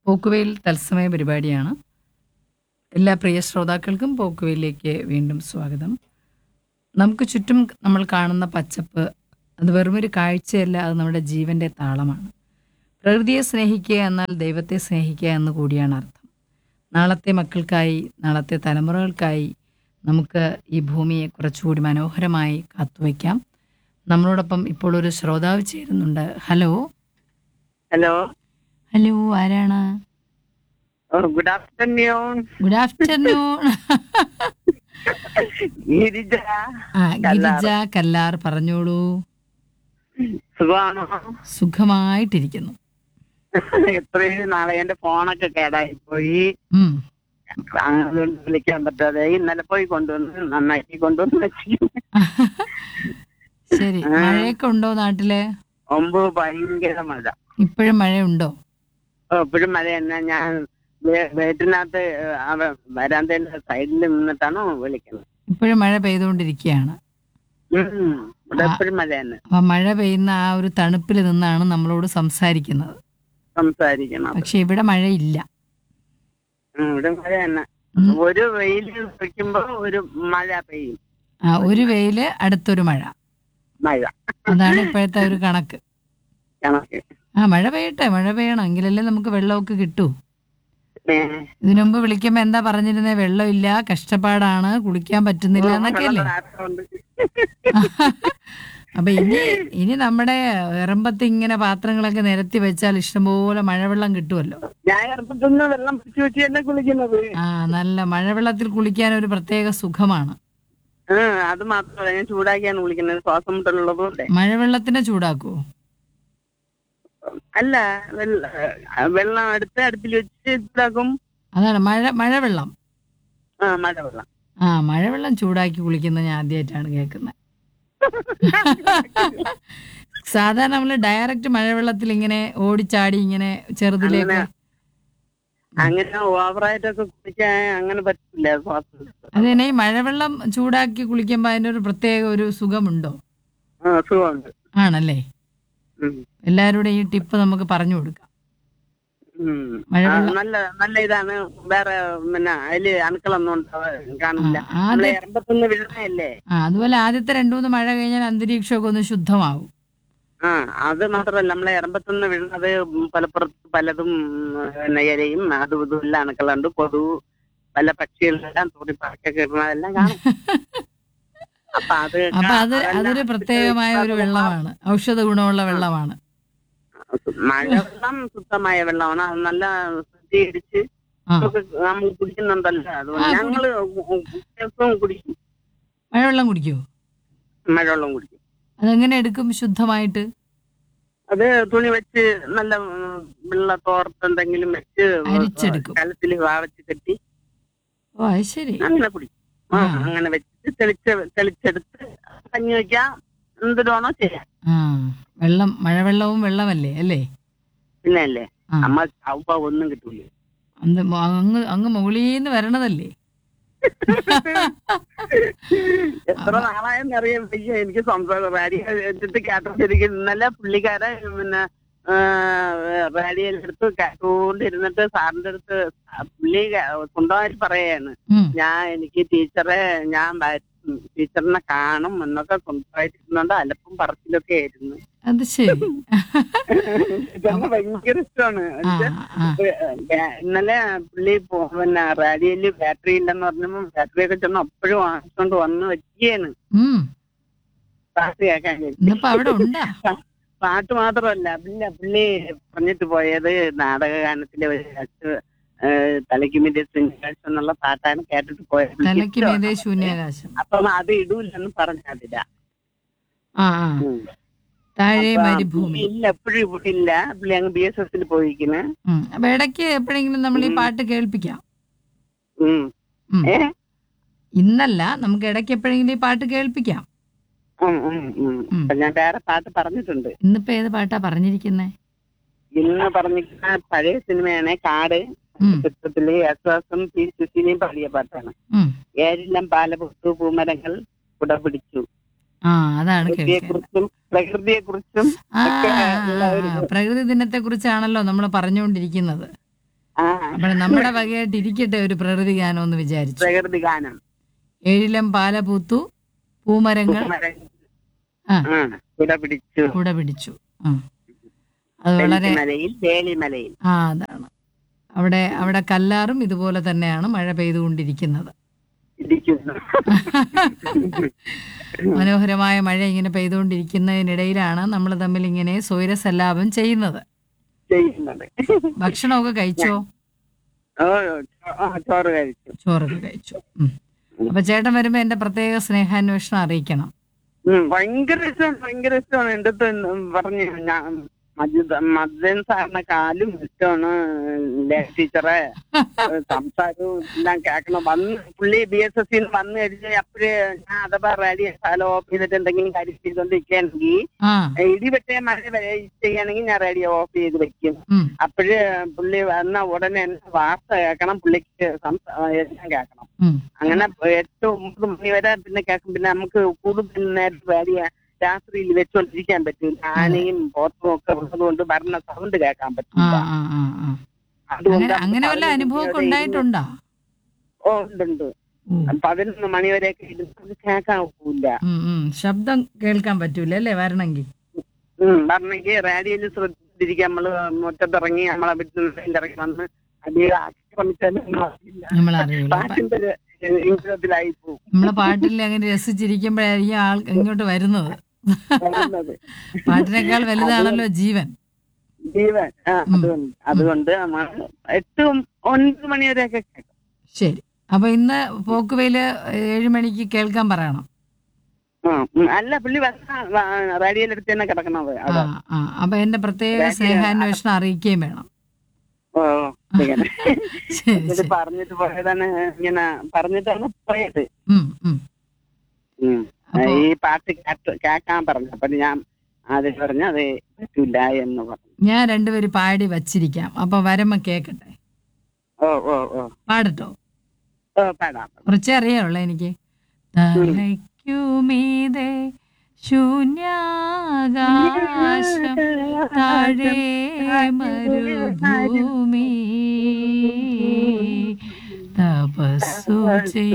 പോക്കുവെയിൽ തത്സമയ പരിപാടിയാണ് എല്ലാ പ്രിയ ശ്രോതാക്കൾക്കും പോക്കുവെയിലേക്ക് വീണ്ടും സ്വാഗതം നമുക്ക് ചുറ്റും നമ്മൾ കാണുന്ന പച്ചപ്പ് അത് വെറുമൊരു കാഴ്ചയല്ല അത് നമ്മുടെ ജീവന്റെ താളമാണ് പ്രകൃതിയെ സ്നേഹിക്കുക എന്നാൽ ദൈവത്തെ സ്നേഹിക്കുക എന്ന് കൂടിയാണ് അർത്ഥം നാളത്തെ മക്കൾക്കായി നാളത്തെ തലമുറകൾക്കായി നമുക്ക് ഈ ഭൂമിയെ കുറച്ചുകൂടി മനോഹരമായി കാത്തുവയ്ക്കാം നമ്മളോടൊപ്പം ഇപ്പോൾ ഒരു ശ്രോതാവ് ചേരുന്നുണ്ട് ഹലോ ഹലോ ഹലോ ആരാണ് good afternoon good afternoon Girija ആ ഗിരിജ കല്ലാർ പറഞ്ഞോളൂ സുഖമാണോ സുഖമായിട്ടിരിക്കുന്നു എത്രയും നാളെ എന്റെ ഫോണൊക്കെ കേടായി പോയി ഉം. അതുകൊണ്ട് വിളിക്കാൻ പറ്റാതെ ഇന്നലെ പോയി കൊണ്ടുവന്ന് നന്നാക്കി കൊണ്ടുവന്ന് വെച്ചു ശരി മഴയൊക്കെ ഉണ്ടോ നാട്ടില് ഒമ്പ് ഭയങ്കര മഴ ഇപ്പോഴും മഴയുണ്ടോ എപ്പോഴും മഴ തന്നെ ഞാൻ വേ- വീട്ടിനകത്ത് അവ വരാന്തേന്റെ സൈഡിൽ നിന്നിട്ടാണ് വിളിക്കുന്നത് ഇപ്പോഴും മഴ പെയ്തുകൊണ്ടിരിക്കുകയാണ് ഉം. ഇവിടെ എപ്പോഴും മഴ തന്നെ അപ്പൊ മഴ പെയ്യുന്ന ആ ഒരു തണുപ്പിൽ നിന്നാണ് നമ്മളോട് സംസാരിക്കുന്നത് സംസാരിക്കണം പക്ഷെ ഇവിടെ മഴയില്ല ഉം, ഇവിടെ മഴ തന്നെ ഉം. ഒരു വെയിൽ വെക്കുമ്പോ ഒരു മഴ പെയ്യും ആ ഒരു വെയില് അടുത്തൊരു മഴ മഴ അതാണ് ഇപ്പോഴത്തെ ഒരു കണക്ക് കണക്ക് ആ മഴ പെയ്യട്ടെ മഴ പെയ്യണം എങ്കിലല്ലേ നമുക്ക് വെള്ളമൊക്കെ കിട്ടൂ ഏ, ഇതിനു മുമ്പ് വിളിക്കുമ്പോ എന്താ പറഞ്ഞിരുന്നേ വെള്ളമില്ല കഷ്ടപ്പാടാണ് കുളിക്കാൻ പറ്റുന്നില്ല എന്നൊക്കെ അല്ലേ വെള്ളത്തിനകത്തുണ്ട്. അപ്പൊ ഇനി ഇനി നമ്മുടെ എറമ്പത്ത് ഇങ്ങനെ പാത്രങ്ങളൊക്കെ നിരത്തി വെച്ചാൽ ഇഷ്ടംപോലെ മഴവെള്ളം കിട്ടുമല്ലോ ഞാൻ ഇറപ്പത്തുനിന്ന് വെള്ളം പിടിച്ചു വെച്ച് തന്നെ കുളിക്കുന്നത് ആ നല്ല മഴവെള്ളത്തിൽ കുളിക്കാൻ ഒരു പ്രത്യേക സുഖമാണ് ആ, അത് മാത്രമല്ല ഞാൻ ചൂടാക്കിയാണ് കുളിക്കുന്നത് ശ്വാസം മുട്ടലുള്ളതുകൊണ്ട് മഴവെള്ളത്തിനെ ചൂടാക്കുവോ അല്ല വെള്ള ആ, വെള്ളം എടുത്ത് അടുപ്പിൽ വെച്ച് ചൂടാക്കും അതാണ് മഴ മഴവെള്ളം ആ മഴ വെള്ളം ആ മഴവെള്ളം ചൂടാക്കി കുളിക്കുന്നത് ഞാൻ ആദ്യമായിട്ടാണ് കേൾക്കുന്നത് സാധാരണ നമ്മള് ഡയറക്റ്റ് മഴവെള്ളത്തിൽ ഇങ്ങനെ ഓടിച്ചാടി ഇങ്ങനെ ചെറുതിലേക്ക് അങ്ങനെ ഓവറായിട്ടൊക്കെ കുളിക്കാൻ അങ്ങനെ പറ്റില്ല ശ്വാസം മുട്ടൽ. അതിനെ ഈ മഴവെള്ളം ചൂടാക്കി കുളിക്കുമ്പോ അതിനൊരു പ്രത്യേക ഒരു സുഖമുണ്ടോ ആ സുഖമുണ്ട് ആണല്ലേ ഉം. എല്ലാവരോടും ഈ ടിപ്പ് നമുക്ക് പറഞ്ഞു കൊടുക്കാം ഉം. മഴവെള്ളം- ആ, നല്ല നല്ല ഇതാണ് വേറെ പിന്നെ അതില് അണുക്കളൊന്നും ഉണ്ടാവാ- കാണില്ല ആ, നമ്മളെ ആദ്യ- എറമ്പത്തുനിന്ന് വിഴുന്നല്ലേ ആ അതുപോലെ ആദ്യത്തെ രണ്ടു മൂന്ന് മഴ കഴിഞ്ഞാൽ അന്തരീക്ഷമൊക്കെ ഒന്ന് ശുദ്ധമാവും ആ അത് മാത്രമല്ല നമ്മളെ എറമ്പത്തുനിന്ന് വീഴുന്നത് പലപ്പുറത്ത് പലതും പിന്നെ ഇലയും അതും ഇതും എല്ലാം അണുക്കളുണ്ട് കൊതു പല പക്ഷികളെല്ലാം തൂറി പറക്കൊക്കെ ഇടുന്നതെല്ലാം കാണും അപ്പൊ അത് അപ്പൊ അത് അതെല്ലാം അതൊരു പ്രത്യേകമായ ഒരു വെള്ളമാണ് ഔഷധ ഗുണമുള്ള വെള്ളമാണ് മഴവെള്ളം ശുദ്ധമായ വെള്ളമാണ് അത് നല്ല ശുദ്ധീകരിച്ച് ആ നമുക്ക് നമ്മൾ കുടിക്കുന്നുണ്ടല്ലോ അതുകൊണ്ട് ആ, കുടി- ഞങ്ങള് ദിവസവും കുടിക്കും മഴവെള്ളം കുടിക്കുവോ മഴവെള്ളം കുടിക്കും അതെങ്ങനെ എടുക്കും ശുദ്ധമായിട്ട് അത് തുണി വെച്ച് നല്ല ഉം, വെള്ള തോർത്ത് എന്തെങ്കിലും വെച്ച് അരിച്ചെടുക്കും. കലത്തിൽ വാവച്ച് കെട്ടി ഓ അത് ശരി അങ്ങനെ കുടിക്കും ആ, ആ. അങ്ങനെ വെച്ച് തെളിച്ച് തെളിച്ചെടുത്ത് കഞ്ഞി വെക്കാം എന്തിനാണോ ചെയ്യാം ആ വെള്ളം മഴവെള്ളവും വെള്ളമല്ലേ അല്ലേ പിന്നെ അല്ലേ ആ അമ്മ ചൗപ്പ ഒന്നും കിട്ടൂല അത് മ- അങ്ങ് അങ്ങ് മുകളിന്ന് വരണതല്ലേ എത്ര നാളായെന്ന് അറിയാൻ വയ്യ എനിക്ക് സംസാരം റേഡിയോ എടുത്തിട്ട് കേട്ടോണ്ടിരിക്കും ഇന്നലെ പുള്ളിക്കാരെ പിന്നെ റേഡിയോയിൽ എടുത്ത് കേട്ടുകൊണ്ടിരുന്നിട്ട് സാറിന്റെ അടുത്ത് പുള്ളി സ്വന്തമായിട്ട് പറയാണ് ഉം. ഞാൻ എനിക്ക് ടീച്ചറെ ഞാൻ വ- ടീച്ചറിനെ കാണും എന്നൊക്കെ സ്വന്തമായിട്ടിരുന്നുണ്ട് അലപ്പും പറച്ചിലൊക്കെ ആയിരുന്നു അത് ശരി ഇതൊക്കെ ഭയങ്കര ഇഷ്ടമാണ് ആ ആ ബേ- ഇന്നലെ പുള്ളി പോ- പിന്നെ റേഡിയോയില് ബാറ്ററി ഇല്ലെന്ന് പറഞ്ഞപ്പോ ബാറ്ററി ഒക്കെ ചെന്ന് അപ്പോഴും വാങ്ങിക്കൊണ്ട് വന്ന് വെക്കുകയാണ് ഉം പാട്ട് കേൾക്കാൻ വേണ്ടി. ഇന്നിപ്പോ അവിടെ ഉണ്ടാ പാട്ട് മാത്രമല്ല പിന്നെ പുള്ളി പറഞ്ഞിട്ട് പോയത് നാടകഗാനത്തിലെ ഒരു രസ- ഏഹ് തലയ്ക്ക് മീതെ ശൃംഗാരം എന്നുള്ള പാട്ടാണ് കേട്ടിട്ട് പോയത് തലയ്ക്ക് മീതെ ശൂന്യാകാശം അപ്പം അത് ഇടൂലെന്ന് പറഞ്ഞതില്ല ആ ആ താഴെ മരുഭൂമി ഇല്ല എപ്പോഴും ഇവിടെ ഇല്ല പുള്ളി അങ്ങ് ബി എസ് എസിൽ പോയിരിക്കുന്നു ഉം. അപ്പൊ ഇടയ്ക്ക് എപ്പോഴെങ്കിലും നമ്മൾ ഈ പാട്ട് കേൾപ്പിക്കാം ഉം. ഉം. ഏ ഇന്നല്ല നമുക്ക് ഇടയ്ക്ക് എപ്പോഴെങ്കിലും ഈ പാട്ട് കേൾപ്പിക്കാം ഉം, ഉം, ഉം. ഉം. അപ്പൊ ഞാൻ വേറെ പാട്ട് പറഞ്ഞിട്ടുണ്ട് ഇന്നിപ്പോ ഏത് പാട്ടാ പറഞ്ഞിരിക്കുന്നേ ഇന്ന് പറഞ്ഞിരിക്കുന്ന പഴയ സിനിമയാണ് കാട് ഉം. ചിത്രത്തില് യേശുദാസും പി സുശീലയും പാടിയ പാട്ടാണ് ഉം. ഏരിലം പാലപുത്തു പൂമരങ്ങൾ കുട പിടിച്ചു ആ അതാണ് പ്രകൃതിയെ കേൾക്കുന്നത് കുറിച്ചും പ്രകൃതിയെ കുറിച്ചും ആ ഒക്കെ ആ, ഉള്ള ഒരു ആ, പ്രകൃതി ദിനത്തെ കുറിച്ചാണല്ലോ നമ്മൾ പറഞ്ഞുകൊണ്ടിരിക്കുന്നത് ആ അപ്പോൾ നമ്മുടെ വകയായിട്ട് ഇരിക്കട്ടെ ഒരു പ്രകൃതി ഗാനം എന്ന് വിചാരിച്ചു പ്രകൃതി ഗാനം ഏഴിലം പാല പൂത്തു പൂമരങ്ങൾ ആ. ആ കുട പിടിച്ചു കൂടെ പിടിച്ചു ആ അത് വളരെ മലയിൽ വേലിമലയിൽ ആ അതാണ് അവിടെ അവിടെ കല്ലാറും ഇതുപോലെ തന്നെയാണ് മഴ പെയ്തുകൊണ്ടിരിക്കുന്നത് ഇരിക്കുന്നു മനോഹരമായ മഴ ഇങ്ങനെ പെയ്തുകൊണ്ടിരിക്കുന്നതിനിടയിലാണ് നമ്മൾ തമ്മിൽ ഇങ്ങനെ സ്വൈരസല്ലാപം ചെയ്യുന്നത് ചെയ്യുന്നത് ഭക്ഷണമൊക്കെ കഴിച്ചോ ഓ ആ, ചോറ് കഴിച്ചു ചോറൊക്കെ കഴിച്ചു ഉം. അപ്പൊ ചേട്ടൻ വരുമ്പോ എന്റെ പ്രത്യേക സ്നേഹാന്വേഷണം അറിയിക്കണം ഉം, ഭയങ്കര ഇഷ്ടമാണ് ഭയങ്കര ഇഷ്ടമാണ് എന്റെ അടുത്ത് പറഞ്ഞു ഞാൻ മജിദ് മദൻ സാറിന്റെ കാലും ഇഷ്ടമാണ് ലേഖ ടീച്ചറെ സംസാരവും എല്ലാം കേൾക്കണം വന്ന് പുള്ളി ബി എസ് എസ് സിന്ന് വന്നു കഴിഞ്ഞാൽ അപ്പോഴേ ഞാൻ അഥവാ റെഡി സ്ഥലം ഓഫ് ചെയ്തിട്ട് എന്തെങ്കിലും കാര്യം ചെയ്തോണ്ടിരിക്കുകയാണെങ്കിൽ ആ ഇടിവെട്ടേ മഴ വരെ ചെയ്യുകയാണെങ്കിൽ ഞാൻ റേഡിയോ ഓഫ് ചെയ്ത് വെക്കും ഉം. അപ്പോഴ് പുള്ളി വന്ന ഉടനെ എന്നെ വാർത്ത കേൾക്കണം പുള്ളിക്ക് സംസ- എല്ലാം കേൾക്കണം ഉം. അങ്ങനെ എട്ട് ഒമ്പത് മണി വരെ പിന്നെ കേൾക്കും പിന്നെ നമുക്ക് കൂടുതൽ നേരത്തെ റേഡിയോ രാത്രിയിൽ വെച്ചുകൊണ്ടിരിക്കാൻ പറ്റില്ല ആനയും പോത്തും ഒക്കെ ഉള്ളതുകൊണ്ട് ഭരണ സൗണ്ട് കേൾക്കാൻ ആ പറ്റില്ല ആ ആ ആ അതുകൊണ്ട് അങ്ങനെ അങ്ങനെ വല്ല പതിനൊന്ന് അനുഭവമൊക്കെ മണി വരെ ഉണ്ടായിട്ടുണ്ടോ ഓ ഉണ്ട് ഉം. പതിനൊന്ന് മണി വരെയൊക്കെ ഇരുന്ന് കേൾക്കാൻ ഒക്കില്ല ഉം, ഉം. ശബ്ദം കേൾക്കാൻ പറ്റൂല അല്ലേ വരണമെങ്കിൽ പറഞ്ഞെങ്കിൽ റേഡിയോയിൽ ശ്രദ്ധിച്ചിരിക്കാൻ നമ്മള് മുറ്റത്തിറങ്ങി നമ്മളെ വീട്ടിൽ ഇറങ്ങി വന്ന് അധികം ആക്രമിച്ചാലും നമ്മളറിയില്ല. നമ്മൾ അറിയില്ല പാട്ടിന്റെ ഒരു ഇംഗിതത്തിലായി പോകും നമ്മളെ പാട്ടിൽ അങ്ങനെ രസിച്ചിരിക്കുമ്പോഴായിരിക്കും ആൾ ഇങ്ങോട്ട് വരുന്നത് വരുന്നത്. പാട്ടിനേക്കാൾ വലുതാണല്ലോ ജീവൻ ജീവൻ ആ, അതുകൊണ്ട് അതുകൊണ്ട് നമ്മൾ എട്ട് ഒൻപത് മണി വരെയൊക്കെ കേൾക്കും ശരി അപ്പൊ ഇന്ന് പോക്കുവയില് ഏഴു മണിക്ക് കേൾക്കാൻ പറയണം ആ, ഉം. അല്ല പുള്ളി റേഡിയോയിലെടുത്ത് തന്നെ കിടക്കണത് ആ അതാ ആ അപ്പൊ എന്റെ പ്രത്യേക സ്നേഹാന്വേഷണം അറിയിക്കുകയും വേണം ഓ ഇങ്ങനെ ശരി ഇത് ശരി പറഞ്ഞിട്ട് പോയതാണ് ഇങ്ങനെ പറഞ്ഞിട്ടാണ് പോയത് ഉം, ഉം. ഉം. അപ്പൊ- ഈ പാട്ട് കേട്ട് കേൾക്കാൻ പറഞ്ഞു അപ്പൊ ഞാൻ ആദ്യം പറഞ്ഞു അത് പറ്റൂല എന്ന് പറഞ്ഞു ഞാൻ രണ്ടുപേര് പാടി വച്ചിരിക്കാം അപ്പൊ വരമ്മ കേക്കട്ടെ ഓ ഓ ഓ പാടട്ടോ ഓ പാടാം കുറച്ചേ അറിയാവുള്ള എനിക്ക് തലയ്ക്കുമീതെ ശൂന്യാകാശം താഴെ മരുഭൂമി തപസ്സു ചെയ്യ